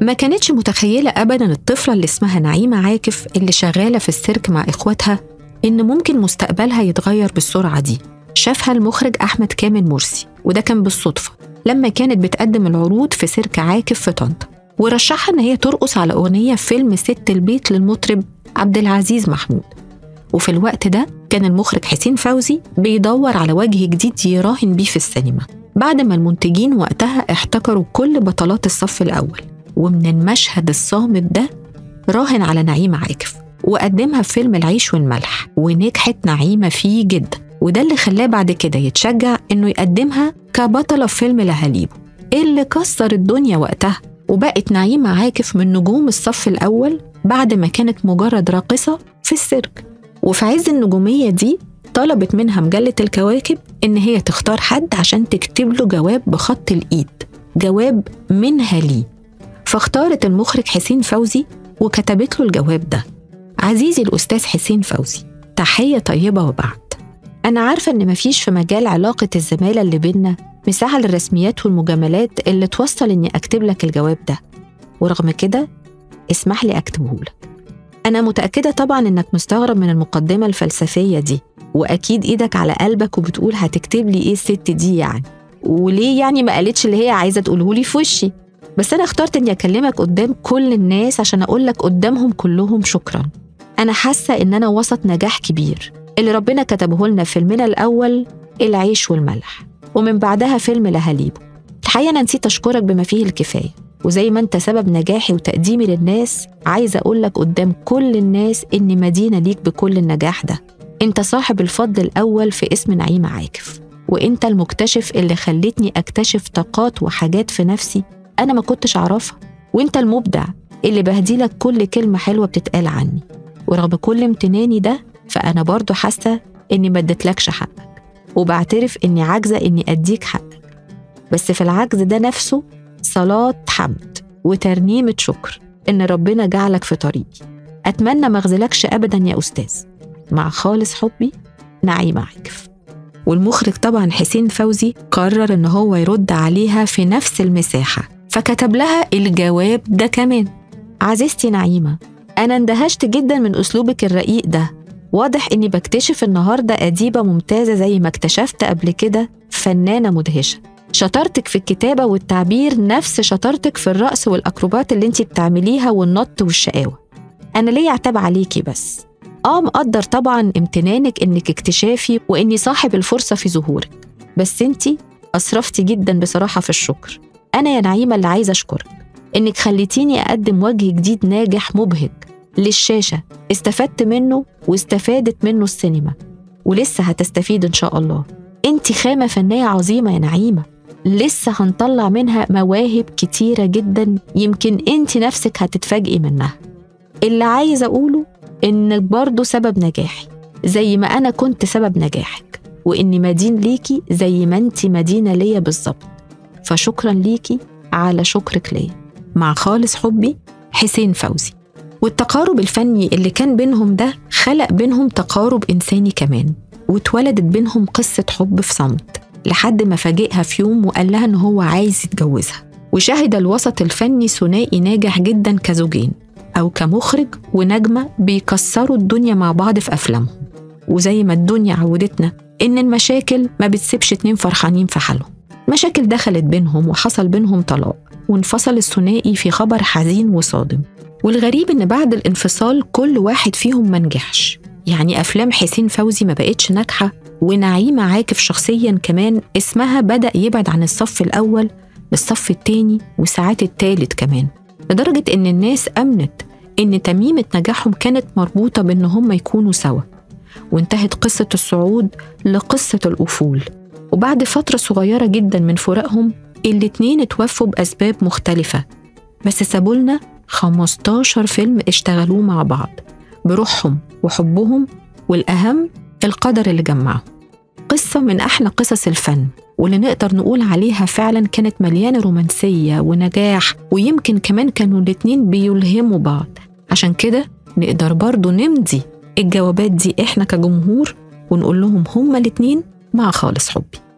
ما كانتش متخيلة أبدا الطفلة اللي اسمها نعيمة عاكف اللي شغالة في السيرك مع إخواتها إن ممكن مستقبلها يتغير بالسرعة دي شافها المخرج أحمد كامل مرسي وده كان بالصدفة لما كانت بتقدم العروض في سيرك عاكف في طنطا ورشحها إن هي ترقص على أغنية في فيلم ست البيت للمطرب عبد العزيز محمود وفي الوقت ده كان المخرج حسين فوزي بيدور على وجه جديد يراهن بيه في السينما بعد ما المنتجين وقتها احتكروا كل بطلات الصف الأول ومن المشهد الصامت ده راهن على نعيمة عاكف وقدمها في فيلم العيش والملح ونجحت نعيمة فيه جدا وده اللي خلاه بعد كده يتشجع إنه يقدمها كبطلة في فيلم لهاليبو اللي كسر الدنيا وقتها وبقت نعيمة عاكف من نجوم الصف الأول بعد ما كانت مجرد راقصة في السيرك وفي عز النجومية دي طلبت منها مجلة الكواكب إن هي تختار حد عشان تكتب له جواب بخط الإيد جواب منها ليه فاختارت المخرج حسين فوزي وكتبت له الجواب ده عزيزي الأستاذ حسين فوزي تحية طيبة وبعد أنا عارفة إن مفيش في مجال علاقة الزمالة اللي بينا مساحة للرسميات والمجاملات اللي توصل إني أكتب لك الجواب ده ورغم كده اسمح لي أكتبه لك أنا متأكدة طبعا إنك مستغرب من المقدمة الفلسفية دي وأكيد إيدك على قلبك وبتقول هتكتب لي إيه الست دي يعني وليه يعني ما قالتش اللي هي عايزة تقوله لي في وشي بس أنا اخترت إني أكلمك قدام كل الناس عشان أقول لك قدامهم كلهم شكرا أنا حاسة إن أنا وسط نجاح كبير اللي ربنا كتبه لنا في فيلمنا الأول العيش والملح ومن بعدها فيلم لهاليبو الحقيقة أنا نسيت أشكرك بما فيه الكفاية وزي ما أنت سبب نجاحي وتقديمي للناس عايزة أقول لك قدام كل الناس إني مدينة ليك بكل النجاح ده أنت صاحب الفضل الأول في اسم نعيمة عاكف وأنت المكتشف اللي خلتني أكتشف طاقات وحاجات في نفسي أنا ما كنتش أعرفها وأنت المبدع اللي بهديلك كل كلمة حلوة بتتقال عني ورغم كل امتناني ده فأنا برضو حاسة إني ما اديتلكش حقك وبعترف إني عاجزة إني أديك حقك بس في العجز ده نفسه صلاة حمد وترنيمة شكر إن ربنا جعلك في طريقي أتمنى ما أغزلكش أبدا يا أستاذ مع خالص حبي نعيمة عاكف والمخرج طبعا حسين فوزي قرر إن هو يرد عليها في نفس المساحة فكتب لها الجواب ده كمان عزيزتي نعيمة أنا اندهشت جدا من أسلوبك الرقيق ده واضح إني بكتشف النهاردة أديبة ممتازة زي ما اكتشفت قبل كده فنانة مدهشة شطارتك في الكتابة والتعبير نفس شطارتك في الرقص والأكروبات اللي انت بتعمليها والنط والشقاوة أنا ليه عتاب عليكي بس آه مقدر طبعا امتنانك إنك اكتشافي وإني صاحب الفرصة في ظهورك بس انت أسرفتي جدا بصراحة في الشكر أنا يا نعيمة اللي عايزة أشكرك إنك خليتيني أقدم وجه جديد ناجح مبهج للشاشة استفدت منه واستفادت منه السينما ولسه هتستفيد إن شاء الله انت خامة فنية عظيمة يا نعيمة لسه هنطلع منها مواهب كتيرة جدا يمكن انت نفسك هتتفاجئي منها اللي عايز أقوله إنك برضه سبب نجاحي زي ما أنا كنت سبب نجاحك وإني مدين ليكي زي ما انت مدينة ليا بالظبط فشكرا ليكي على شكرك ليا مع خالص حبي حسين فوزي والتقارب الفني اللي كان بينهم ده خلق بينهم تقارب إنساني كمان واتولدت بينهم قصة حب في صمت لحد ما فاجئها في يوم وقال لها إن هو عايز يتجوزها وشهد الوسط الفني ثنائي ناجح جدا كزوجين أو كمخرج ونجمة بيكسروا الدنيا مع بعض في أفلامهم وزي ما الدنيا عودتنا إن المشاكل ما بتسيبش اتنين فرحانين في حالهم مشاكل دخلت بينهم وحصل بينهم طلاق وانفصل الثنائي في خبر حزين وصادم والغريب إن بعد الانفصال كل واحد فيهم منجحش يعني أفلام حسين فوزي ما بقتش ناجحة ونعيمة عاكف شخصيا كمان اسمها بدأ يبعد عن الصف الأول للصف التاني وساعات التالت كمان لدرجة إن الناس أمنت إن تميمة نجاحهم كانت مربوطة بإن هم يكونوا سوا وانتهت قصة الصعود لقصة الأفول وبعد فترة صغيرة جدا من فراقهم الاتنين اتوفوا بأسباب مختلفة بس سابولنا 15 فيلم اشتغلوه مع بعض بروحهم وحبهم والأهم القدر اللي جمعهم قصة من أحلى قصص الفن واللي نقدر نقول عليها فعلا كانت مليانة رومانسية ونجاح ويمكن كمان كانوا الاتنين بيلهموا بعض عشان كده نقدر برضو نمضي الجوابات دي احنا كجمهور ونقول لهم هما الاتنين مع خالص حبي